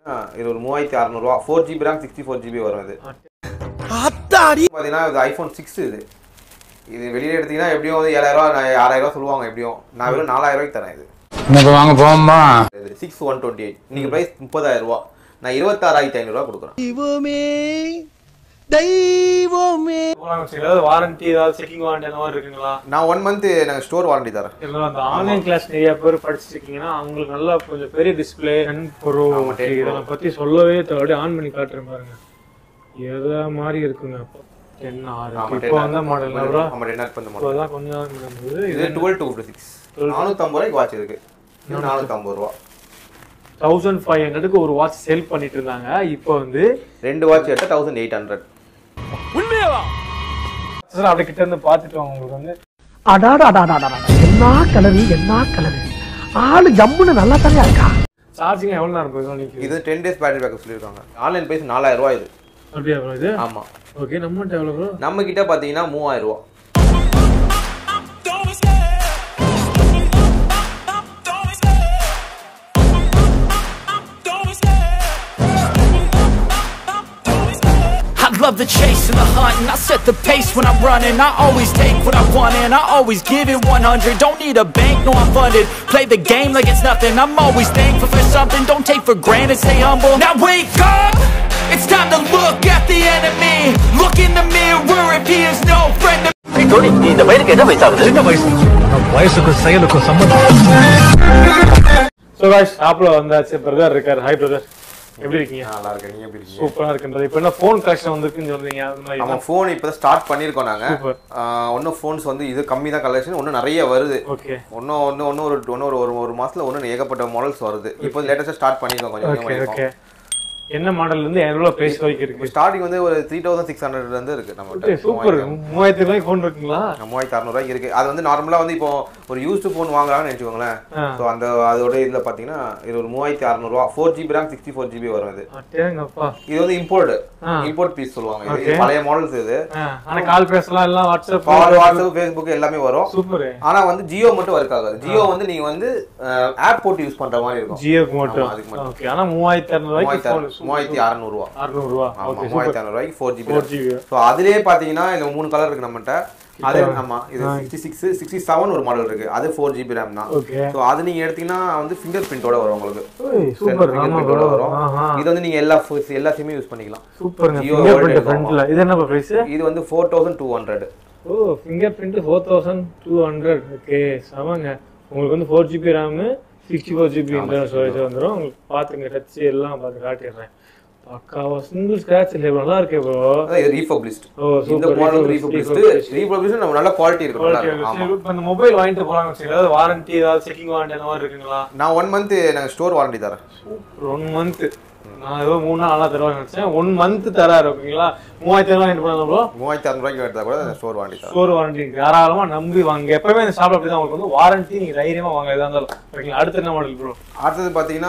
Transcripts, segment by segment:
இது ஒரு மூவாயிரத்தி அறநூறுவா four GB RAM sixty four GB வரும் இது பார்த்தீங்கன்னா இது ஐஃபோன் சிக்ஸ் இது இது வெளியில எடுத்தீங்கன்னா எப்படியும் வந்து ஏழாயிரம் ரூபா ஆறாயிரம் ரூபா சொல்லுவாங்க எப்படியும் நான் வெறும் நாலாயிரம் ரூபாய்க்கு தரேன் இது இப்போ வாங்க போமா இது சிக்ஸ் ஒன் டுவெண்ட்டி எயிட் இன்னைக்கு ப்ரைஸ் முப்பதாயிரம் ரூபா நான் இருபத்தாறாயிரத்தி ஐநூறுரூவா கொடுக்குறேன் ஏதாவது வாரண்டி ஏதாவது செக்கிங் வாரண்டி அந்த மாதிரி இருக்குங்களா நான் ஒன் மந்த் நாங்கள் ஸ்டோர் வாரண்டி தரேன் இல்லை அந்த ஆன்லைன் கிளாஸ் நிறைய பேர் படிச்சுட்டு இருக்கீங்கன்னா அவங்களுக்கு நல்லா கொஞ்சம் பெரிய டிஸ்பிளே டென் ப்ரோ இதெல்லாம் பத்தி சொல்லவே தேவை ஆன் பண்ணி காட்டுறேன் பாருங்க எதை மாதிரி இருக்குங்க டென் ஆறு ஆமா, இப்போ வந்த மாடல் ப்ரோ நம்ம என்ன பண்ண மாட்டோம் இப்போதான் கொஞ்சம் இருந்தது இது டுவெல் டூ ஃபிஃப்டி சிக்ஸ் நானூற்றம்பது ரூபாய்க்கு வாட்ச் இருக்கு இது நானூற்றம்பது ரூபா தௌசண்ட் ஃபைவ் ஹண்ட்ரடுக்கு ஒரு வாட்ச் சேல் பண்ணிட்டு இருந்தாங்க இப்போ வந்து ரெண்டு வாட்ச் எடுத்தால் தௌசண்ட் எயிட் ஹண்ட்ரட் சார் அப்படி கிட்ட இருந்து பார்த்துட்டு வாங்க உங்களுக்கு வந்து அடாடாடாடாடா என்ன கலரு என்ன கலரு ஆளு ஜம்முன்னு நல்லா தானே இருக்கா சார்ஜிங் எவ்வளோ நேரம் போயிடும் நிற்குது இது டென் டேஸ் பேட்டரி பேக்கப் சொல்லியிருக்காங்க ஆன்லைன் ப்ரைஸ் நாலாயிரம் ரூபா இது அப்படியா bro இது ஆமாம் ஓகே நம்மகிட்ட எவ்வளோ ப்ரோ நம்ம கிட்ட பார்த்தீங்கன்னா மூவாயிரம் ரூபா I love the chase and the hunt and I set the pace when I'm running I always take what I want and I always give it 100 Don't need a bank, no I'm funded Play the game like it's nothing I'm always thankful for something Don't take for granted, stay humble Now wake up! It's time to look at the enemy Look in the mirror if he is no friend to வயசுக்கும் செயலுக்கும் சம்பந்தம் so guys ஷாப்பில் வந்தாச்சு brother இருக்கார் hi brother எப்படி இருக்கீங்க நல்லா இருக்கு நீங்கள் எப்படி இருக்கீங்க சூப்பராக இருக்குன்றது இப்போ என்ன ஃபோன் கலெக்ஷன் வந்திருக்குன்னு சொல்றீங்க அது மாதிரி ஆமாம் ஃபோன் இப்போ தான் ஸ்டார்ட் பண்ணியிருக்கோம் நாங்கள் Super. ஒன்றும் ஃபோன்ஸ் வந்து இது கம்மி தான் கலெக்ஷன் இன்னும் நிறைய வருது ஓகே இன்னும் ஒன்று ஒன்று ஒரு ஒன்று ஒரு ஒரு மாசத்துல ஒன்று ஏகப்பட்ட மாடல்ஸ் வருது இப்போ லேட்டஸ்ட்டாக ஸ்டார்ட் பண்ணியிருக்கோம் கொஞ்சம் ஓகே கொஞ்சம் ஓகே என்ன மாடல் இருந்து எவ்வளோ பிரைஸ் வரைக்கும் இருக்கு ஸ்டார்டிங் வந்து ஒரு த்ரீ தௌசண்ட் சிக்ஸ் ஹண்ட்ரட்லேருந்து இருக்கு நம்ம சூப்பர் மூவாயிரத்தி ரூபாய்க்கு ஃபோன் இருக்குங்களா மூவாயிரத்தி அறநூறுவாய்க்கு இருக்கு அது வந்து நார்மலாக வந்து இப்போ ஒரு யூஸ்டு ஃபோன் வாங்குறாங்கன்னு வச்சுக்கோங்களேன் ஆ. ஸோ அந்த அதோட இதில் பார்த்தீங்கன்னா இது ஒரு மூவாயிரத்தி அறநூறுவா four GB RAM sixty four GB வரும் இது அட்டேங்கப்பா இது வந்து இம்போர்ட் ஆ. இம்போர்ட் பீஸ் சொல்லுவாங்க இது. Okay. இது பழைய மாடல்ஸ் இது ஆ, ஆனா கால் பேசலாம் எல்லாம் வாட்ஸ்அப் கால் வாட்ஸ்அப் ஃபேஸ்புக் எல்லாமே வரும் சூப்பர் ஆனா வந்து ஜியோ மட்டும் ஒர்க் ஆகாது ஜியோ வந்து நீங்க வந்து ஆப் போட்டு யூஸ் பண்ற மாதிரி இருக்கும் ஜியோக்கு மட்டும் ஆமா, அதுக்கு மட்டும். ஓகே ஆனா மூவாயிரத்தி இரநூறுவாய்க்கு மூவாயிரத்தி ஃபோன் மூவாயிரத்தி அறநூறுவா அறுநூறுவா ஆமா ஓகே மூவாயிரத்தி அறநூறுவாய்க்கு four GB four GB so அதுலயே பாத்தீங்கன்னா இதுல மூணு கலர் இருக்கு நம்மகிட்ட அது ஆமா இது சிக்ஸ்டி சிக்ஸ் சிக்ஸ்டி செவன் ஒரு மாடல் இருக்கு அது ஃபோர் ஜிபி ரேம் தான் ஓகே ஸோ அது நீங்க எடுத்தீங்கன்னா வந்து ஃபிங்கர் பிரிண்டோட வரும் உங்களுக்கு சூப்பர் ஃபிங்கர் ஆமா பிரிண்டோட bro. வரும் ஆஹா இது வந்து நீங்க எல்லா pho- எல்லா சிம்மையும் யூஸ் பண்ணிக்கலாம் சூப்பருங்க Jio ஃபிங்கர் World பிரிண்ட் எடுக்கலாம். ஃப்ரண்ட்ல இது என்ன பிரைஸ் இது வந்து four thousand two hundred oh fingerprint four thousand two hundred okay செமங்க உங்களுக்கு வந்து four GB RAM sixty four GB internal storage வந்துடும் உங்களுக்கு பார்த்துங்க டச் எல்லாம் பார்த்து காட்டிடுறேன் பக்காவா சிங்கிள் ஸ்க்ராட்ச் இல்லை நல்லா இருக்கே ப்ரோ இது ரீஃபப்ளிஸ்ட் ஓ இந்த சூப்பர் மாடல் ரீஃபப்ளிஸ்ட் ரீஃபப்ளிஸ்ட் நம்ம நல்ல குவாலிட்டி இருக்கும் நல்லா இருக்கும் ஆமா இப்போ இந்த மொபைல் வாங்கிட்டு போறாங்க சரி ஏதாவது வாரண்டி ஏதாவது செக்கிங் வாரண்டி அந்த மாதிரி இருக்குங்களா நான் ஒன் மந்த் நாங்கள் ஸ்டோர் வாரண்டி தரேன் ஒன் மந்த் நான் ஏதோ மூணு நாள் நல்லா தருவாங்க நினைச்சேன் ஒன் மந்த் தராரு ஓகேங்களா மூவாயிரத்தி ஐநூறு வாங்கிட்டு போனாங்க ப்ரோ மூவாயிரத்தி அறுநூறுவாய்க்கு எடுத்தா கூட ஸ்டோர் வாரண்டி தரேன் ஸ்டோர் வாரண்டி தாராளமா நம்பி வாங்க எப்பவுமே இந்த ஷாப்ல அப்படிதான் உங்களுக்கு வந்து வாரண்டி நீங்க தைரியமா வாங்க எதா இருந்தாலும் ஓகேங்களா அடுத்து என்ன மாடல் ப்ரோ அடுத்தது பார்த்தீங்கன்னா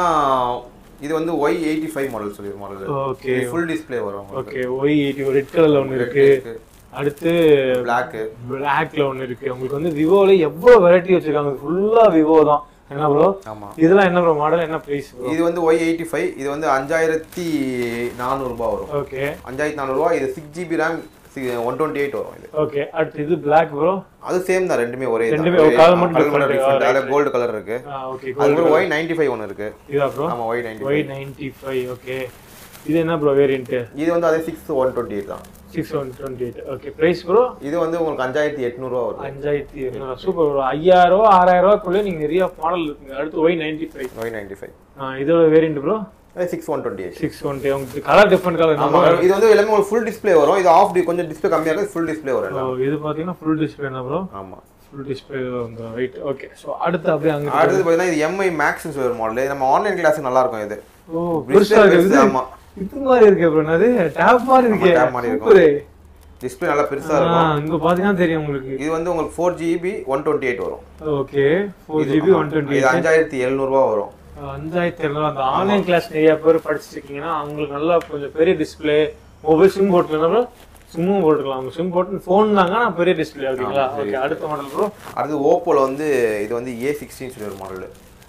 இது வந்து ஒய் எயிட்டி ஃபைவ் மாடல் சொல்லி மாடல் ஓகே ஃபுல் டிஸ்ப்ளே வரும் ஓகே ஒய் எயிட்டி ரெட் கலர்ல ஒன்று இருக்கு அடுத்து பிளாக்கு பிளாக்ல ஒன்று இருக்கு உங்களுக்கு வந்து விவோல எவ்வளவு வெரைட்டி வச்சிருக்காங்க ஃபுல்லா விவோ தான் என்ன ப்ரோ ஆமா இதெல்லாம் என்ன ப்ரோ மாடல் என்ன பிரைஸ் ப்ரோ இது வந்து ஒய் எயிட்டி ஃபைவ் இது வந்து அஞ்சாயிரத்தி நானூறுபா வரும் ஓகே அஞ்சாயிரத்தி நானூறுபா இது six GB RAM one twenty eight வரும் இது ஓகே அடுத்து இது பிளாக் ப்ரோ அது சேம் தான் ரெண்டுமே ஒரே ரெண்டுமே ஒரு colour மட்டும் different. டிஃபரெண்ட் அதில் கோல்டு கலர் இருக்கு ஓகே அதுக்கப்புறம் ஒய் நைன்டி ஃபைவ் ஒன்று இருக்கு இதா ப்ரோ ஆமா Y ninety Y ninety five okay இது என்ன ப்ரோ வேரியன்ட் இது வந்து அதே சிக்ஸ் ஒன் டுவெண்ட்டி எயிட் தான் six one twenty eight okay price bro இது வந்து உங்களுக்கு அஞ்சாயிரத்தி எட்நூறுவா வரும் அஞ்சாயிரத்தி சூப்பர் ப்ரோ ஐயாயிரம் ரூபா ஆறாயிரம் ரூபாய்க்குள்ளே நீங்க நிறைய மாடல் இருக்குங்க அடுத்து Y ninety five Y ninety five இதோட variant bro six one twenty eight six one உங்களுக்கு கலர் டிஃப்ரெண்ட் கலர் ஆமா இது வந்து எல்லாமே உங்களுக்கு ஃபுல் டிஸ்ப்ளே வரும் இது ஆஃப் கொஞ்சம் டிஸ்ப்ளே கம்மியா இருக்கு ஃபுல் டிஸ்ப்ளே வரும் எல்லாம். இது பாத்தீங்கன்னா ஃபுல் டிஸ்பிளே என்ன ப்ரோ ஆமா ஃபுல் டிஸ்பிளே வந்து ரைட் ஓகே ஸோ அடுத்து அப்படியே அங்க அடுத்தது பாத்தீங்கன்னா இது எம்ஐ மேக்ஸ் ஒரு மாடல் நம்ம ஆன்லைன் கிளாஸ் நல்லா இருக்கும் இது ஓ Display பெருசா பெருசு, இருக்குது ஆமா இது மாதிரி இருக்கு ப்ரோ என்னது டேப் மாதிரி இருக்கே tab மாதிரி இருக்கும். சூப்பர் டிஸ்ப்ளே நல்லா பெருசா இருக்கும் இங்க பாத்தீங்கன்னா தெரியும் உங்களுக்கு இது வந்து உங்களுக்கு four GB one twenty eight வரும் ஓகே ஃபோர் இது- ஜிபி ஆமா. ஒன் டுவெண்ட்டி இது அஞ்சாயிரத்தி எழுநூறுவா வரும் அஞ்சாயிரத்தி இரநூறு அந்த ஆன்லைன் கிளாஸ் நிறைய பேர் படிச்சுட்டு இருக்கீங்கன்னா அவங்களுக்கு நல்லா கொஞ்சம் பெரிய டிஸ்பிளே மொபைல் சிம் போட்டுக்கலாம் சிம்மும் போட்டுக்கலாம் அவங்க சிம் போட்டு ஃபோன் தாங்க நான் பெரிய டிஸ்பிளே ஓகேங்களா ஓகே அடுத்த மாடல் ப்ரோ அடுத்து ஓப்போல வந்து இது வந்து ஏ சிக்ஸ்டின் சொல்லி ஒரு மாடல்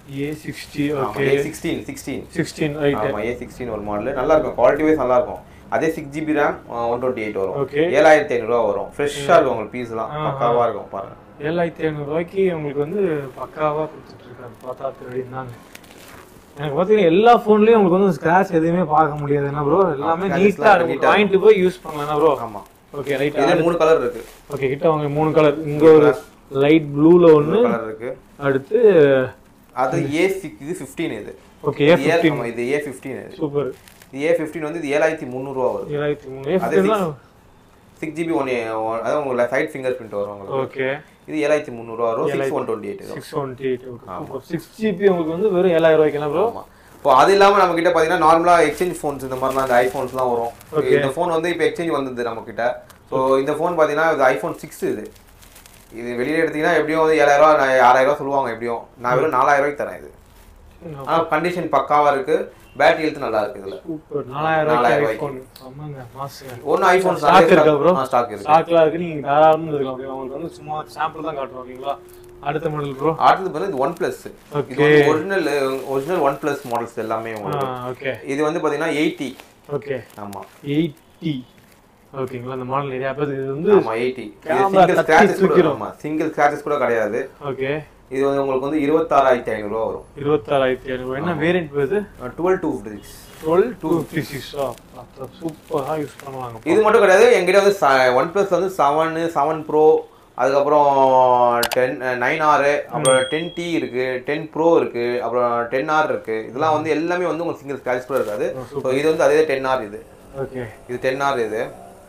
ஏ சிக்ஸ்டி ஆமா okay A sixteen sixteen sixteen right ஆமா ஏ சிக்ஸ்டீன் ஒரு மாடல் நல்லா இருக்கும் குவாலிட்டி வைஸ் நல்லா இருக்கும் அதே six GB RAM one twenty eight வரும் Okay. ஏழாயிரத்தி ஐநூறுரூவா வரும் ஃப்ரெஷ்ஷாக இருக்கும் உங்களுக்கு பீஸ்லாம் பக்காவா இருக்கும் பாருங்க ஏழாயிரத்தி ஐநூறுரூவாய்க்கு உங்களுக்கு வந்து பக்காவாக கொடுத்துட்ருக்காரு பார்த்தா திருடி இருந்தாங்க எனக்கு பார்த்தீங்கன்னா எல்லா ஃபோன்லேயும் உங்களுக்கு வந்து ஸ்க்ராட்ச் எதுவுமே பார்க்க முடியாது என்ன ப்ரோ எல்லாமே scratches நீட்டாக எல்லாம் இருக்கும் neat ஆ வாங்கிட்டு போய் யூஸ் பண்ணலாம் ப்ரோ ஆமா ஓகே ரைட் இதுல மூணு கலர் இருக்கு ஓகே கிட்ட வாங்க மூணு கலர் இங்க ஒரு லைட் ப்ளூல ஒன்று கலர் இருக்கு அடுத்து அது ஏ சிக்ஸ் இது ஃபிஃப்டீன் இது ஓகே ஏ இது ஏ- ஃபிஃப்டீன் ஆமா, இது ஏ ஃபிஃப்டீன் இது சூப்பர் இது ஏ ஃபிஃப்டீன் வந்து இது ஏழாயிரத்தி முந்நூறுரூவா வரும் ஏழாயிரத்தி மூணு ஏ அது ஃபிஃப்டீன்லாம் சிக்ஸ் ஜிபி ஒன் அதாவது உங்களுக்கு சைட் ஃபிங்கர் பிரிண்ட் வரும் உங்களுக்கு ஓகே இது ஏழாயிரத்தி முந்நூறுரூவா வரும் six one twenty eight six twenty eight super six GB உங்களுக்கு வந்து வெறும் ஏழாயிரம் ரூபாய்க்கு என்ன ப்ரோ ஆமா இப்போ அது இல்லாம நம்ம கிட்ட பாத்தீங்கன்னா நார்மலா எக்ஸ்சேஞ்ச் ஃபோன்ஸ் இந்த மாதிரிலாம் இந்த ஐபோன்ஸ்லாம் வரும் Okay. இந்த ஃபோன் வந்து இப்போ எக்ஸ்சேஞ்ச் வந்தது நம்ம கிட்ட ஸோ இந்த ஃபோன் பாத்தீங்கன்னா இது ஐபோன் சிக்ஸ் இது இது வெளியில எடுத்தீங்கன்னா எப்படியும் வந்து ஏழாயிரம் ரூபா நான் ஆறாயிரம் ரூபா சொல்லுவாங்க எப்படியும் நான் வெறும் நாலாயிரம் ரூபாய்க்கு தரேன் இது ஆனா கண்டிஷன் பக்காவா இருக்கு பேட்டரி ஹெல்த் நல்லா இருக்கு இதுல சூப்பர் நாலாயிரம் நாலாயிரம் ரூபாய்க்கு ரூபாய்க்கு. ஐஃபோன் ஆமாங்க மாசுங்க ஒன்னு ஐபோன் ஸ்டாக் இருக்கா ப்ரோ ஸ்டாக் இருக்கு ஸ்டாக்லாம் இருக்கு நீங்க தாராளமா எடுக்கலாம் ஓகே உங்களுக்கு வந்து சும்மா சாம்பிள் தான் காட்டுறோம் ஓகேங்களா அடுத்த மாடல் ப்ரோ அடுத்தது வந்து இது ஒன் பிளஸ் இது Okay. வந்து original original OnePlus models எல்லாமே ஆ உங்களுக்கு ஓகே இது வந்து பாத்தீங்கன்னா எயிட்டி ஓகே ஆமா எயிட்டி ஓகேங்களா அந்த மாடல் நிறைய பேர் இது வந்து ஆமா எயிட்டி Camera சிங்கிள் தட்டி ஸ்கிராச்சஸ் கூட தூக்கிரும். ஆமா சிங்கிள் ஸ்கிராச்சஸ் கூட கிடையாது ஓகே இது வந்து உங்களுக்கு வந்து இருபத்தாறாயிரத்தி ஐநூறுரூவா வரும் இருபத்தாறாயிரத்தி ஐநூறு என்ன வேரியன்ட் வருது twelve two six twelve two fifty சிக்ஸா சூப்பராக யூஸ் பண்ணுவாங்க இது மட்டும் கிடையாது எங்கிட்ட வந்து ஒன் ப்ளஸ் வந்து செவனு செவன் ப்ரோ அதுக்கப்புறம் டென் நைன் ஆர் அப்புறம் டென் டி இருக்கு டென் ப்ரோ இருக்கு அப்புறம் டென் ஆர் இருக்கு இதெல்லாம் வந்து எல்லாமே வந்து உங்களுக்கு சிங்கிள் ஸ்கிராச் கூட இருக்காது ஸோ இது வந்து அதே டென் ஆர் இது ஓகே இது டென் ஆர் இது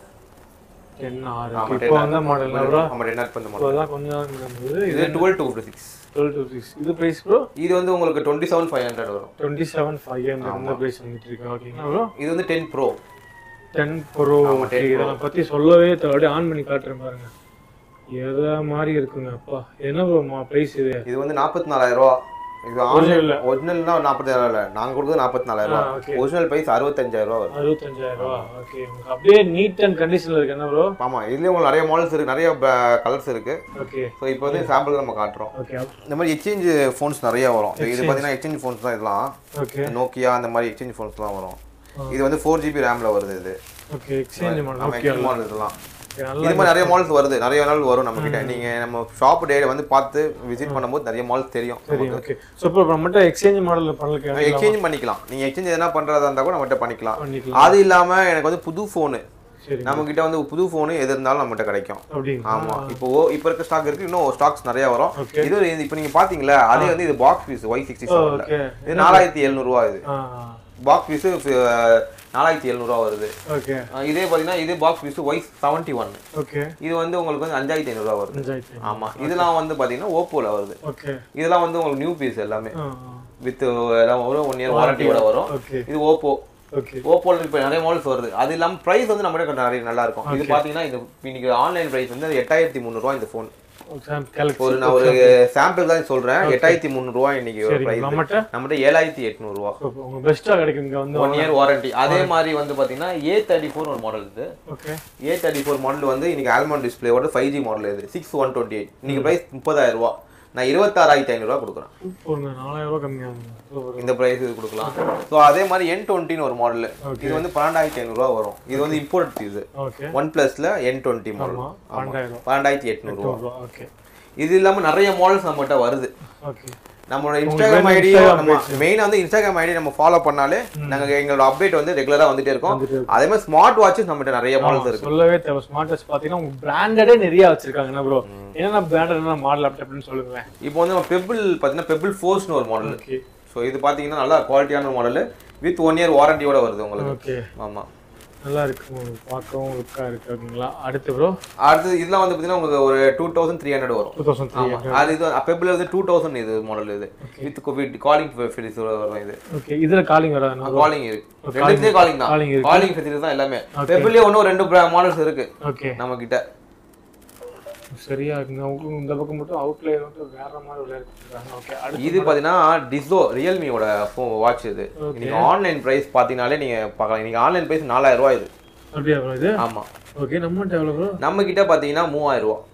டென் ஆறு ஆமா இப்போ வந்த மாடல் ப்ரோ ஆமா டென் ஆர் இந்த இப்போ மாடல் தான் கொஞ்சம் இருந்தது இது twelve two fifty six twelve two six இது ப்ரைஸ் ப்ரோ இது வந்து உங்களுக்கு டுவெண்ட்டி செவன் ஃபைவ் ஹண்ட்ரட் வரும் டுவெண்ட்டி செவன் ஃபைவ் ஹண்ட்ரட் இந்த ப்ரைஸ் வந்துட்டு இருக்கு ஓகேங்களா ப்ரோ இது வந்து டென் ப்ரோ டென் ப்ரோ ஆமா, 10 Pro. இதெல்லாம் பற்றி சொல்லவே தேவை அப்படியே ஆன் பண்ணி காட்டுறேன் பாருங்க எதா மாதிரி இருக்குங்க அப்பா என்ன ப்ரோ ப்ரைஸ் இது இது வந்து நாற்பத்தி நாலாயிரம் ரூபா இது Original இல்ல. ஒரிஜினல்னா நாற்பத்தி இல்ல நாங்க கொடுக்குறது நாற்பத்தி நாலாயிரம் ஆ, ரூபா okay. ஒரிஜினல் பிரைஸ் அறுபத்தஞ்சாயிரம் ரூபா வரும் அறுபத்தஞ்சாயிரம் ரூபா ஓகே உங்களுக்கு அப்படியே நீட் அண்ட் கண்டிஷன்ல இருக்கு என்ன ப்ரோ ஆமா இதுலயே உங்களுக்கு நிறைய மாடல்ஸ் இருக்கு நிறைய கலர்ஸ் இருக்கு ஓகே ஸோ இப்போ வந்து சாம்பிள் நம்ம காட்டுறோம் ஓகே இந்த மாதிரி எக்ஸ்சேஞ்ச் ஃபோன்ஸ் நிறைய வரும் இது பார்த்தீங்கன்னா எக்ஸ்சேஞ்ச் ஃபோன்ஸ் தான் இதெல்லாம் ஓகே நோக்கியா அந்த மாதிரி எக்ஸ்சேஞ்ச் ஃபோன்ஸ்லாம் வரும் இது வந்து ஃபோர் ஜிபி ரேம்ல வருது இது ஓகே எக்ஸ்சேஞ்ச் மாடல் நம்ம ஓகே எக்ஸ்சேஞ்ச் மாடல் இதெல்லாம் நல்லா இது மாதிரி நிறைய மாடல்ஸ் வருது நிறைய நாள் வரும் நம்ம கிட்ட நீங்க நம்ம ஷாப் டே வந்து பார்த்து விசிட் பண்ணும்போது நிறைய மாடல்ஸ் தெரியும் சரி ஓகே ஸோ இப்போ நம்மகிட்ட எக்ஸ்சேஞ்ச் மாடல் பண்ணல எக்ஸ்சேஞ்ச் பண்ணிக்கலாம் நீங்க எக்ஸ்சேஞ்ச் எதனா பண்றதா இருந்தா கூட நம்மகிட்ட பண்ணிக்கலாம் பண்ணிக்கலாம் அது இல்லாம எனக்கு வந்து புது ஃபோனு சரி நம்ம கிட்ட வந்து புது ஃபோனு எது இருந்தாலும் நம்மகிட்ட கிடைக்கும் அப்படிங்களா ஆமா இப்போ ஓ- இப்போ இருக்க ஸ்டாக் இருக்கு இன்னும் ஸ்டாக்ஸ் நிறைய வரும் Okay. இது இது இப்போ நீங்க பாத்தீங்களா அதே வந்து இது பாக்ஸ் பீஸ் ஒய் சிக்ஸ்டி செவன்ல ஓகே இது நாலாயிரத்தி எழுநூறுவா இது ஆ பாக்ஸ் பீஸ் நாலாயிரத்தி எழுநூறுவா வருது ஓகே அஹ் இதே பாத்தீங்கன்னா இது box piece Y seventy one okay இது வந்து உங்களுக்கு வந்து அஞ்சாயிரத்தி ஐநூறுவா வருது பஞ்சாயத்து ஆமா இதெல்லாம் வந்து பாத்தீங்கன்னா ஓப்போல வருது ஓகே இதெல்லாம் வந்து உங்களுக்கு நியூ பீஸ் எல்லாமே ஆ வித் எல்லாம் வரும் ஒன் இயர் வாரண்டியோட வரும் ஓகே இது ஓப்போ ஓகே ஓப்போல இப்போ நிறைய மாடல்ஸ் வருது அது இல்லாம பிரைஸ் வந்து நம்ம கிட்ட நிறைய நல்லா இருக்கும் இது பாத்தீங்கன்னா இது இன்னைக்கு ஆன்லைன் பிரைஸ் வந்து எட்டாயிரத்தி முந்நூறுவா இந்த ஃபோன் கேலக்ஸி ஒரு நான் ஒரு சாம்பிள் தான் சொல்றேன் எட்டாயிரத்தி முந்நூறுவா இன்னைக்கு சரி பிரைஸ் நம்மகிட்ட நம்மகிட்ட ஏழாயிரத்தி எட்நூறுவா உங்க பெஸ்ட்டாக கிடைக்கும் இங்க வந்து ஒன் இயர் வாரண்டி அதே மாதிரி வந்து பாத்தீங்கன்னா ஏ தேர்ட்டி ஃபோர் ஒரு மாடல் இது okay A thirty four model வந்து இன்னைக்கு ஆல்மண்ட் டிஸ்பிளேவோட ஃபைவ் ஜி மாடல் இது சிக்ஸ் ஒன் டுவெண்ட்டி எயிட் இன்னைக்கு பிரைஸ் முப்பதாயிரம் ரூபா நான் இருபத்தாறாயிரத்தி ஐநூறுரூவா கொடுக்குறேன் சூப்பருங்க நாலாயிரம் ரூபாய் கம்மியாகுங்க சூப்பர் இந்த பிரைஸ் இது கொடுக்கலாம் ஸோ அதே மாதிரி என் டுவெண்ட்டின்னு ஒரு மாடல் இது வந்து பன்னெண்டாயிரத்தி ஐநூறுரூவா வரும் இது வந்து இம்போர்ட் இது ஓகே ஒன் பிளஸ்ல என் டுவெண்ட்டி மாடல் ஆமா பன்னெண்டாயிரம் ரூபாய் பன்னெண்டாயிரத்தி எட்நூறுவா ரூபா ஓகே இது இல்லாம நிறைய மாடல்ஸ் நம்மகிட்ட வருது ஓகே நம்மளோட இன்ஸ்டாகிராம் வேணும் ஐடி Instagram நம்ம மெயினாக வந்து இன்ஸ்டாகிராம் ஐடி நம்ம ஃபாலோ பண்ணாலே நாங்க எங்களோட அப்டேட் வந்து ரெகுலரா வந்துட்டே இருக்கோம் வந்துட்டே அதே மாதிரி ஸ்மார்ட் வாட்சஸ் நம்மகிட்ட நிறைய மாடல்ஸ் இருக்கு சொல்லவே தேவை ஸ்மார்ட் வாட்ச் பாத்தீங்கன்னா உங்க பிராண்டடே நிறைய வச்சிருக்காங்க என்ன ப்ரோ என்னென்ன பிராண்டட் என்ன மாடல் அப்படி அப்படின்னு சொல்லுங்களேன் இப்போ வந்து நம்ம பெபிள் பார்த்தீங்கன்னா பெபிள் ஃபோர்ஸ்னு ஒரு மாடல் ஓகே ஸோ இது பார்த்தீங்கன்னா நல்லா குவாலிட்டியான மாடல் வித் ஒன் இயர் வாரண்டியோட வருது உங்களுக்கு ஓகே ஆமா நல்லா இருக்கு உங்களுக்கு பார்க்கவும் லுக்கா இருக்கு ஓகேங்களா அடுத்து ப்ரோ அடுத்து இதெல்லாம் வந்து பார்த்தீங்கன்னா உங்களுக்கு ஒரு டூ தௌசண்ட் த்ரீ ஹண்ட்ரட் வரும் டூ தௌசண்ட் த்ரீ ஆமா அது இது பெபிள் வந்து டூ தௌசண்ட் இது மாடல் இது வித் வித் காலிங் ஃபெசிலிட்டிஸ் வரும் இது ஓகே இதுல காலிங் வராது காலிங் இருக்கு ரெண்டுத்துலயே காலிங் தான் calling இருக்கு. காலிங் ஃபெசிலிட்டிஸ் தான் எல்லாமே பெபிள்லயே ஒன்றும் ரெண்டு மாடல்ஸ் இருக்கு ஓகே நம்ம கிட்ட சரியா இருக்குங்க உங்களுக்கு இந்த பக்கம் மட்டும் அவுட்லைன் மட்டும் வேற மாதிரி விளையாடுறாங்க ஓகே அடுத்து இது பாத்தீங்கன்னா டிசோ ரியல்மியோட ஃபோன் வாட்ச் இது நீங்க ஆன்லைன் பிரைஸ் பாத்தீங்கனாலே நீங்க பார்க்கலாம் நீங்க ஆன்லைன் பிரைஸ் நாலாயிரம் ரூபாய் இது அப்படியா ப்ரோ இது ஆமா ஓகே நம்மகிட்ட எவ்வளோ ப்ரோ நம்ம கிட்ட பாத்தீங்கன்னா மூவாயிரம் ரூபாய்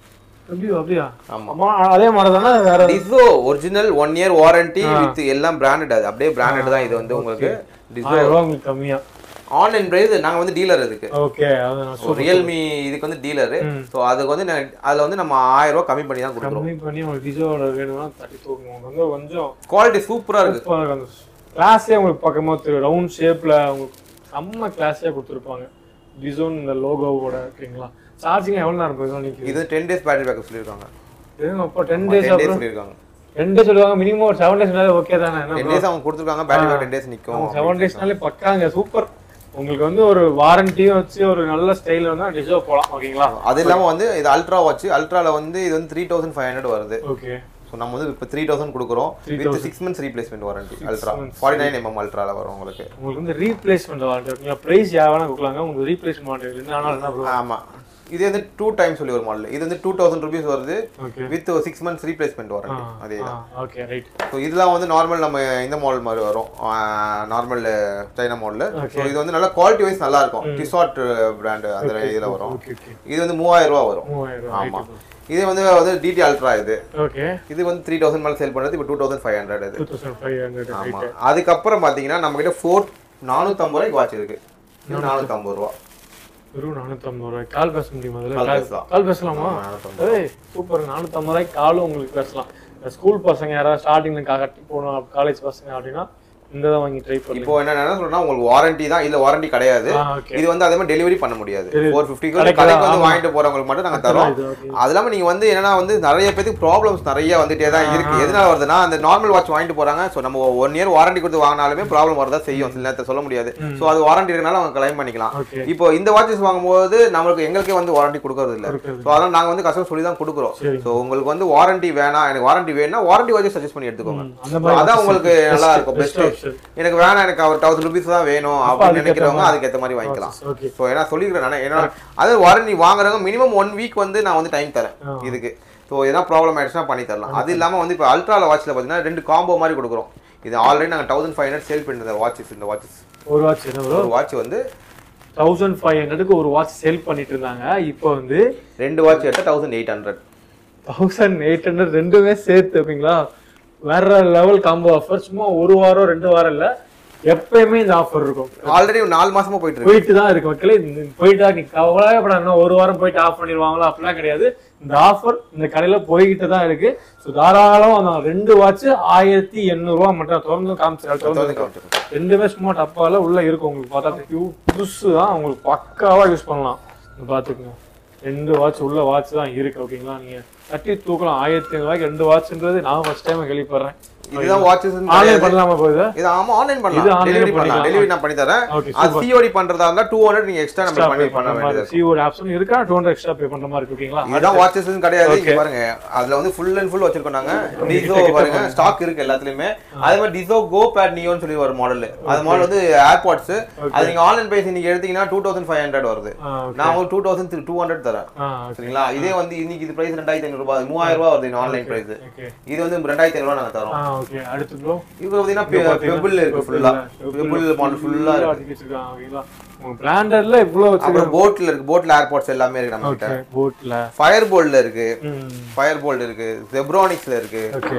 அப்படியா அப்படியா ஆமா. ஆமா அதே மாதிரி தானே வேற Dizo original one year warranty with எல்லாம் பிராண்டட் அது அப்படியே பிராண்டட் தான் இது வந்து உங்களுக்கு டிசோ ஆயிரம் ரூபா உங்களுக்கு கம்மியா ஆன்லைன் பிரைஸ் நாங்க வந்து டீலர் இதுக்கு ஓகே அது நான் ஸோ ரியல்மி இதுக்கு வந்து டீலரு ஸோ அதுக்கு வந்து நான் அதில் வந்து நம்ம ஆயிரம் ரூபாய் கம்மி பண்ணி தான் கொடுக்குறோம் கம்மி பண்ணி உங்களுக்கு டிசோட வேணும்னா தட்டி தூக்கும் உங்களுக்கு வந்து கொஞ்சம் குவாலிட்டி சூப்பரா இருக்கு சூப்பரா இருக்கும் அந்த கிளாஸே உங்களுக்கு பக்கமா தெரியும் ரவுண்ட் ஷேப்ல உங்களுக்கு செம்ம கிளாஸே கொடுத்துருப்பாங்க டிசோன் இந்த லோகோவோட ஓகேங்களா சார்ஜிங் எவ்வளவு நேரம் இருக்கும் நிற்குது இது டென் டேஸ் பேட்டரி பேக்கப் சொல்லியிருக்காங்க அப்போ டென் டேஸ் டென் டேஸ் அப்புறம் சொல்லியிருக்காங்க டென் டேஸ் சொல்லுவாங்க மினிமம் ஒரு செவன் டேஸ் ஓகே தானே டென் என்ன டேஸ் அவங்க கொடுத்துருக்காங்க பேட்டரி பேக் டென் டேஸ் நிற்கும் செவன் டேஸ்னாலே பக்காங்க சூப்பர் உங்களுக்கு வந்து ஒரு வாரண்டியும் வச்சு ஒரு நல்ல ஸ்டைல் வந்து டிசோ போகலாம் ஓகேங்களா அது இல்லாம வந்து இது அல்ட்ரா வாட்ச் அல்ட்ரால வந்து இது வந்து த்ரீ தௌசண்ட் ஃபைவ் ஹண்ட்ரட் வருது ஓகே ஸோ நம்ம வந்து இப்போ த்ரீ தௌசண்ட் கொடுக்குறோம் with six months replacement warranty ultra forty nine MM அல்ட்ரால வரும் உங்களுக்கு உங்களுக்கு வந்து ரீப்ளேஸ்மெண்ட் வாரண்டி ஓகேங்களா ப்ரைஸ் யாரும் கொடுக்கலாங்க உங்களுக்கு ரீப்ளேஸ்மெண்ட் வாரண்டி என்ன ஆனாலும் என்ன bro? ஆமா இது வந்து டூ டைம் சொல்லி ஒரு மாடல் இது வந்து டூ தௌசண்ட் ருபீஸ் வருது okay with six months replacement warranty அதே தான் ஓகே ரைட் ஸோ இதெல்லாம் வந்து நார்மல் நம்ம இந்த மாடல் மாதிரி வரும் நார்மல் சைனா மாடல் ஸோ இது வந்து நல்லா குவாலிட்டி வைஸ் நல்லா இருக்கும் டிசாட் பிராண்ட் அந்த இதில் வரும் ஓகே ஓகே இது வந்து மூவாயிரம் ரூபா வரும் மூவாயிரம் ஆமா இது வந்து வந்து டிடி அல்ட்ரா இது ஓகே இது வந்து த்ரீ தௌசண்ட் மேலே சேல் பண்ணுறது இப்போ டூ தௌசண்ட் ஃபைவ் ஹண்ட்ரட் இது டூ தௌசண்ட் ஃபைவ் ஹண்ட்ரட் ஆமா அதுக்கப்புறம் பார்த்தீங்கன்னா நம்ம கிட்ட ஃபோர் நானூற்றம்பது ரூபாய்க்கு வாட்ச் இருக்கு இது நானூற்றம்பது ரூபா வெறும் நானூற்றம்பது ரூபாய் கால் பேச முடியுமா அதில் கால் கால் பேசலாம். கால் பேசலாமா நானூற்றம்பது ஏய் சூப்பர் நானூற்றம்பது ரூபாய்க்கு காலும் உங்களுக்கு பேசலாம் இந்த ஸ்கூல் பசங்க யாராவது ஸ்டார்டிங்ல கட்டி போகணும் காலேஜ் பசங்க அப்படின்னா இந்த தான் வாங்கி ட்ரை பண்ணி இப்போ என்ன என்ன சொல்றேன்னா உங்களுக்கு வாரண்டி தான் இல்ல வாரண்டி கிடையாது ஆ ஓகே இது வந்து அதே மாதிரி டெலிவரி பண்ண முடியாது ஃபோர் ஃபிஃப்டிக்கு கடைக்கு கடைக்கு வந்து ஆமா. வாங்கிட்டு போறவங்களுக்கு மட்டும் நாங்க தரோம் இது ஓகே அது இல்லாம நீங்க வந்து என்னன்னா வந்து நிறைய பேருக்கு ப்ராப்ளம்ஸ் நிறைய வந்துட்டே தான் இருக்கு எதனால வருதுன்னா அந்த நார்மல் வாட்ச் வாங்கிட்டு போறாங்க ஸோ நம்ம ஒன் இயர் வாரண்டி கொடுத்து வாங்கினாலுமே ப்ராப்ளம் வரதா செய்யும் சில நேரத்தை சொல்ல முடியாது ஸோ அது வாரண்டி இருக்கனால அவங்க கிளைம் பண்ணிக்கலாம் ஓகே இப்போ இந்த வாட்சஸ் வாங்கும்போது நம்மளுக்கு எங்களுக்கே வந்து வாரண்டி கொடுக்கறது இல்ல கொடுக்கறது ஸோ அதனால நாங்க வந்து கஸ்டமர் சொல்லி தான் கொடுக்குறோம் சரி. ஸோ உங்களுக்கு வந்து வாரண்டி வேணாம் எனக்கு வாரண்டி வேணும்னா வாரண்டி வாட்சஸ் சஜஸ்ட் பண்ணி எடுத்துக்கோங்க அந்த So மாதிரி அதான் உங்களுக்கு நல்லா இருக்கும் பெஸ்ட் பெஸ்ட் ஆப்ஷன் எனக்கு வேணாம் எனக்கு அவர் தௌசண்ட் ருபீஸ் தான் வேணும் அப்படின்னு அதுக்கேத்த நினைக்கிறவங்க மாதிரி. அதுக்கு ஏற்ற மாதிரி வாங்கிக்கலாம் ஓகே ஸோ ஏன்னா சொல்லிக்கிறேன் நான் ஏன்னா அது வாரண்டி வாங்குறவங்க மினிமம் ஒன் வீக் வந்து நான் வந்து டைம் தரேன் ஆ. இதுக்கு ஸோ எதனா ப்ராப்ளம் ஆயிடுச்சுன்னா பண்ணி தரலாம் அது இல்லாமல் வந்து இப்போ அல்ட்ரால வாட்ச்ல பார்த்தீங்கன்னா ரெண்டு காம்போ மாதிரி கொடுக்குறோம் இது ஆல்ரெடி நாங்கள் தௌசண்ட் ஃபைவ் ஹண்ட்ரட் சேல் பண்ணுற வாட்சஸ் இந்த வாட்சஸ் ஒரு வாட்ச் என்ன ப்ரோ ஒரு வாட்ச் வந்து தௌசண்ட் ஃபைவ் ஹண்ட்ரடுக்கு ஒரு வாட்ச் சேல் பண்ணிட்டு இருந்தாங்க இப்போ வந்து ரெண்டு வாட்ச் எடுத்தால் thousand eight hundred thousand eight hundred ரெண்டுமே சேர்த்து ஓகேங்களா வேற லெவல் காம்போ ஆஃபர் சும்மா ஒரு வாரம் ரெண்டு வாரம் இல்ல எப்பயுமே இந்த ஆஃபர் இருக்கும் ஆல்ரெடி நாலு மாசமா போயிட்டு இருக்கு போயிட்டு தான் இருக்கு மக்களே இந்த போயிட்டா நீ கவலையப்பட இன்னும் ஒரு வாரம் போயிட்டு ஆஃப் பண்ணிடுவாங்களா அப்படிலாம் கிடையாது இந்த ஆஃபர் இந்த கடையில போய்கிட்டு தான் இருக்கு ஸோ தாராளமா அந்த ரெண்டு வாட்ச் ஆயிரத்தி எண்ணூறுவா மட்டும் திறந்து காமிச்சு திறந்து காமிச்சிருக்கோம். ரெண்டுமே சும்மா டப்பால உள்ள இருக்கும் உங்களுக்கு பார்த்தா பியூ புதுசு தான் உங்களுக்கு பக்காவா யூஸ் பண்ணலாம் இங்க பாத்துக்கோங்க ரெண்டு வாட்ச் உள்ள வாட்ச் தான் இருக்கு ஓகேங்களா நீங்க தட்டி தூக்கலாம் ஆயிரத்தி ஐநூறு ரூபாய்க்கு ரெண்டு வாட்ச்ன்றது நான் ஃபர்ஸ்ட் டைம் கேள்விப்படுறேன் இதுதான் வாட்சஸ் ஆன்லைன் பண்ணலாமா போகுது இது ஆமா ஆன்லைன் இது பண்ணலாம் online டெலிவரி பண்ணிக்கலாம். பண்ணலாம் டெலிவரி நான் பண்ணி தரேன் Okay, அது சிஓடி பண்றதா இருந்தா டூ ஹண்ட்ரட் நீங்க எக்ஸ்ட்ரா நம்ம பண்ணி பண்ண வேண்டியது இருக்கு. சிஓடி ஆப்ஷன் இருக்கா டூ ஹண்ட்ரட் எக்ஸ்ட்ரா பே பண்ற மாதிரி இருக்கு ஓகேங்களா இதுதான் வாட்சஸ் கிடையாது இங்க Okay. பாருங்க அதுல வந்து ஃபுல் அண்ட் ஃபுல் வச்சிருக்கோம் நாங்க டிசோ பாருங்க ஸ்டாக் இருக்கு எல்லாத்துலயுமே அதே மாதிரி டிசோ கோ பேட் நியோன்னு சொல்லி ஒரு மாடல் அது மாடல் வந்து ஏர்பாட்ஸ் அது நீங்க ஆன்லைன் பிரைஸ் நீங்க எடுத்தீங்கன்னா டூ தௌசண்ட் ஃபைவ் ஹண்ட்ரட் வருது ஆ, okay. நான் ஒரு டூ தௌசண்ட் டூ ஹண்ட்ரட் தரேன் ஆ, சரிங்களா இதே வந்து இன்னைக்கு இது பிரைஸ் ரெண்டாயிரத்தி ஐநூறு ரூபாய் மூவாயிரம் ரூபாய் வருது ஆன்லைன் பிரைஸ் okay. இது வந்து ரெண்டாயிரத்தி ஐநூறு ரூபாய் நாங்க தரோம் ஆ, okay. அடுத்து bro? இது பாத்தீங்கன்னா பெபிள் இருக்கு ஃபுல்லா பெபிள் மாடல் ஃபுல்லா இருக்கு அடுக்கி வச்சிருக்காங்க, ஓகேங்களா? உங்க brandedல இவ்வளவு வச்சிருக்காங்க. அப்புறம் போட்ல இருக்கு போட்ல ஏர்பாட்ஸ் எல்லாமே இருக்கு நம்ம கிட்ட Okay, boatல. ஃபயர் போல்ட்ல இருக்கு ம், ஃபயர் போல்ட் இருக்கு ஜெப்ரானிக்ஸ்ல இருக்கு okay.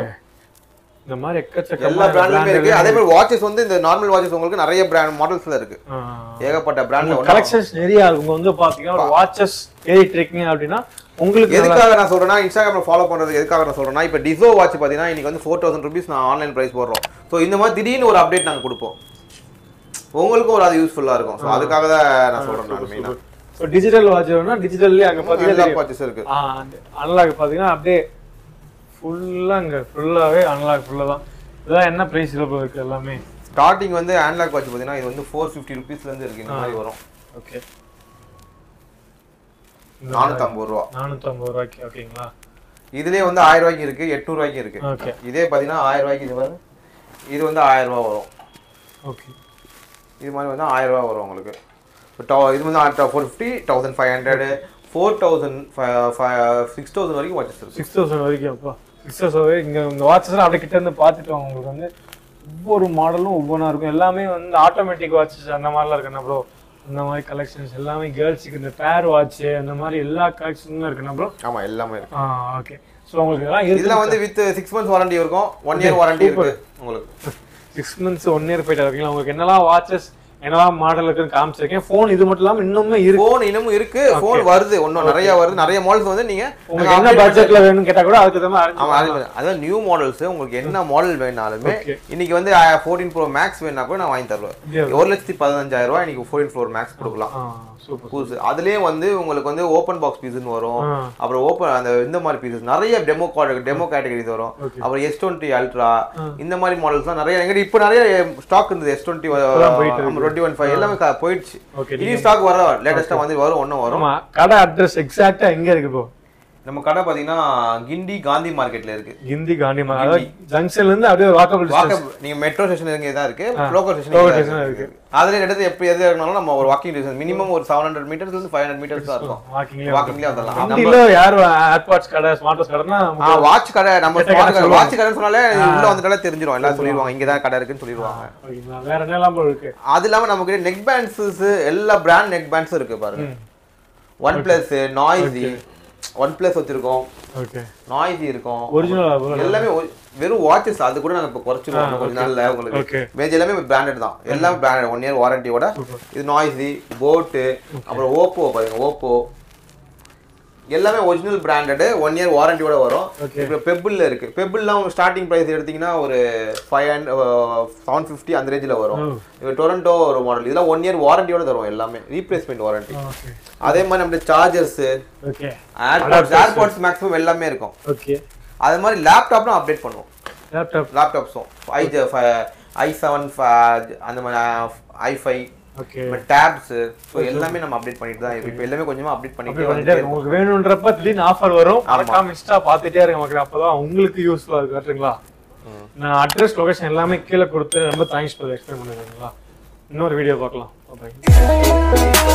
இந்த மாதிரி எக்கச்சக்கமான எல்லா பிராண்ட்லயுமே branded இருக்கு அதே மாதிரி வாட்சஸ் வந்து இந்த நார்மல் வாட்சஸ் உங்களுக்கு நிறைய பிராண்ட் மாடல்ஸ்ல இருக்கு ஆ. ஏகப்பட்ட பிராண்ட்ல கலெக்ஷன்ஸ் நிறைய இருக்கு உங்க வந்து பாத்தீங்கன்னா வாட்சஸ் தேடிட்டு இருக்கீங்க அப்படின்னா உங்களுக்கு நல்லா- எதுக்காக நான் சொல்றேன்னா இன்ஸ்டாகிராம்ல ஃபாலோ பண்றது எதுக்காக நான் சொல்றேன்னா இப்போ டிசோ வாட்ச் பாத்தீங்கன்னா இன்னைக்கு வந்து ஃபோர் தௌசண்ட் ருபீஸ் நான் ஆன்லைன் பிரைஸ் போடுறோம் ஸோ இந்த மாதிரி திடீர்னு ஒரு அப்டேட் நாங்க கொடுப்போம் உங்களுக்கும் ஒரு அது யூஸ்ஃபுல்லா இருக்கும் ஸோ அதுக்காக தான் நான் சொல்றேன் நான் மெயினா So, digital watch வேணும்னா digitally அங்க எல்லா பாத்தீங்கன்னா வாட்சஸ் இருக்கு அனலாக் பாத்தீங்கன்னா அப்படியே ஃபுல்லா அங்க ஃபுல்லாவே அனலாக் ஃபுல்லா தான் இதெல்லாம் என்ன பிரைஸ்ல இருக்கு எல்லாமே ஸ்டார்டிங் வந்து ஹேண்ட்லாக் வாட்ச் பாத்தீங்கன்னா இது வந்து ஃபோர் ஃபிஃப்டி ருபீஸ்ல இருந்து இருக்கு இந்த மாதிரி வரும் ஓகே நானூத்தம்பது ரூபா நானூத்தம்பது ரூபாய்க்கு ஓகேங்களா இதுலயே வந்து ஆயிரம் ரூபாய்க்கு இருக்கு எட்நூறு ரூபாய்க்கு இருக்கு ஓகே இதே பாத்தீங்கன்னா ஆயிரம் ரூபாய்க்கு இது பாருங்க இது வந்து ஆயிரம் ரூபாய் வரும் ஓகே இது மாதிரி வந்து ஆயிரம் ரூபாய் வரும் உங்களுக்கு இப்போ டவு- இது வந்து four fifty thousand five hundred four thousand six thousand வரைக்கும் வாட்சஸ் இருக்கு சிக்ஸ் தௌசண்ட் வரைக்கும் அப்பா சிக்ஸ் தௌசண்ட் இங்க இந்த வாட்சஸ் அப்படியே கிட்ட இருந்து பார்த்துட்டு வாங்க உங்களுக்கு வந்து ஒவ்வொரு மாடலும் ஒவ்வொன்றா இருக்கும் எல்லாமே வந்து ஆட்டோமேட்டிக் வாட்சஸ் அந்த மாதிரிலாம் இருக்குண்ணா ப்ரோ அந்த மாதிரி கலெக்ஷன்ஸ் எல்லாமே கேர்ள்ஸுக்கு இந்த பேர் வாட்ச் அந்த மாதிரி எல்லா கலெக்ஷனும் இருக்கு ப்ரோ ஆமா எல்லாமே இருக்கு ஆ ஓகே ஸோ உங்களுக்கு எல்லாம் இருக்கு இதுல வந்து வித் சிக்ஸ் மந்த்ஸ் வாரண்டி இருக்கும் ஒன் இயர் வாரண்டி இருக்கு உங்களுக்கு சிக்ஸ் மந்த்ஸ் ஒன் இயர் போயிட்டு இருக்கீங்களா உங்களுக்கு என்னெல்லாம் வாட்சஸ் என்னெல்லாம் மாடல் இருக்குன்னு காமிச்சிருக்கேன் ஃபோன் இது மட்டும் இல்லாமல் இன்னுமே இருக்கு போன் இன்னமும் இருக்கு போன் வருது இன்னும் நிறைய வருது நிறைய மாடல்ஸ் வந்து நீங்க உங்களுக்கு என்ன பட்ஜெட்ல வேணும்னு கேட்டா கூட அதுக்கு தகுந்த மாதிரி ஆமா அது அதான் நியூ மாடல்ஸ் உங்களுக்கு என்ன மாடல் வேணாலுமே Okay. இன்னைக்கு வந்து ஃபோர்டீன் ப்ரோ மேக்ஸ் வேணா கூட நான் வாங்கி தருவேன் Yeah. ஒரு லட்சத்தி பதினஞ்சாயிரம் ரூபாய் இன்னைக்கு ஃபோர்டீன் ப்ரோ மேக்ஸ் கொடுக்கலாம் ஆ சூப்பர் புதுசு அதுலயே வந்து உங்களுக்கு வந்து ஓப்பன் பாக்ஸ் பீஸ்னு வரும் ஆ. அப்புறம் ஓப்பன் அந்த இந்த மாதிரி பீசஸ் நிறைய டெமோ டெமோ கேட்டகரிஸ் வரும் Okay. அப்புறம் எஸ் டுவெண்ட்டி அல்ட்ரா இந்த மாதிரி மாடல்ஸ்லாம் நிறைய எங்கிட்ட இப்போ நிறைய ஸ்டாக் இருந்தது எஸ் டுவெண்ட்டி போயிட்டு இருக்கு. டுவெண்ட்டி ஒன் ஃபைவ் எல்லாமே க- போயிடுச்சு Okay, இனி ஸ்டாக் வர லேட்டஸ்டா வந்து வரும் ஒன்றும் வரும் ஆமா கடை அட்ரஸ் எக்ஸாக்ட்டா எங்க இருக்கு ப்ரோ நம்ம கடை பாத்தீங்கன்னா கிண்டி காந்தி மார்க்கெட்ல இருக்கு ஹிந்தி காந்தி மா- அதாவது ஜங்ஷன்ல இருந்து அப்படியே வாக்கபிள் வாக்க நீங்க மெட்ரோ ஸ்டேஷன் இங்க தான் இருக்கு லோக்கல் local ஸ்டேஷன் station இருக்கு அதுல எடுத்து எப்ப எது இருக்கனாலும் நம்ம ஒரு வாக்கிங் டிஸ்டன்ஸ் மினிமம் ஒரு செவன் ஹண்ட்ரட் மீட்டர்ஸ்ல இருந்து ஃபைவ் ஹண்ட்ரட் மீட்டர்ஸ் தான் இருக்கும் வாக்கிங்ல வாக்கிங்லேயே வந்துடலாம் நம்ம ஹிந்தில யார் ஏர்பாட்ஸ் கடை ஸ்மார்ட் வாட்ச் கடைனா ஆ வாட்ச் கடை நம்ம கெட்ட கடை சொல்லுவாங்க. வாட்ச் கடைன்னு சொன்னாலே உள்ள வந்துட்டாலே தெரிஞ்சிரும் எல்லாம் சொல்லிடுவாங்க இங்க தான் கடை இருக்குன்னு சொல்லிடுவாங்க ஓகேங்களா வேற என்னெல்லாம் bro இருக்கு அது இல்லாம நமக்கு நெக் பேண்ட்ஸஸ் எல்லா பிராண்ட் நெக் பேண்ட்ஸும் இருக்கு பாருங்க one plus Noise one plus வச்சிருக்கோம் ஓகே நாய்ஸி இருக்கும் ஒரிஜினல் எல்லாமே ஒரு- வெறும் வாட்சஸ் அது கூட நாங்க இப்போ குறைச்சிருவோம் இன்னும் கொஞ்ச நாள்ல Okay. உங்களுக்கு மேஜ் எல்லாமே பிராண்டட் தான் எல்லாமே பிராண்டட் ஒன் இயர் வாரண்டியோட இது நாய்ஸி போட்டு அப்புறம் ஓப்போ பாருங்க ஓப்போ எல்லாமே ஒரிஜினல் பிராண்டட் ஒன் இயர் வாரண்டியோட வரும் Okay. இப்போ பெபிள்ல இருக்கு பெபிள்லாம் உங்க ஸ்டார்டிங் பிரைஸ் எடுத்தீங்கன்னா ஒரு ஃபைவ் ஹண்ட் செவன் ஃபிஃப்டி அந்த ரேஞ்சில் வரும் Oh. இப்போ டொரண்டோ ஒரு மாடல் இதெல்லாம் ஒன் இயர் வாரண்டியோட தரும் எல்லாமே ரீப்ளேஸ்மெண்ட் வாரண்டி ஓகே அதே மாதிரி நம்ம chargers okay AirPods AirPods maximum எல்லாமே இருக்கும் ஓகே அதே மாதிரி லேப்டாப்லாம் அப்டேட் பண்ணுவோம் லேப்டாப் லேப்டாப்ஸும் ஐ ஐ செவன் அந்த மாதிரி I five okay tabs so எல்லாமே நம்ம அப்டேட் பண்ணிட்டு தான் இருக்கு இப்போ எல்லாமே கொஞ்சமா அப்டேட் அப்படி பண்ணிட்டு பண்ணிட்டே இருக்கு. உங்களுக்கு வேணுன்றப்ப திடீர்னு ஆஃபர் வரும் மறக்காம இன்ஸ்டா பார்த்துட்டே இருங்க மக்கள் அப்பதான் உங்களுக்கு யூஸ்ஃபுல்லா இருக்கு கரெக்ட்டுங்களா நான் அட்ரஸ் லொகேஷன் எல்லாமே கீழே கொடுத்து ரொம்ப தேங்க்ஸ் ஃபார் எக்ஸ்பிளைன் பண்ணுறீங்களா இன்னொரு வீடியோ பார்க்கலாம் பாய்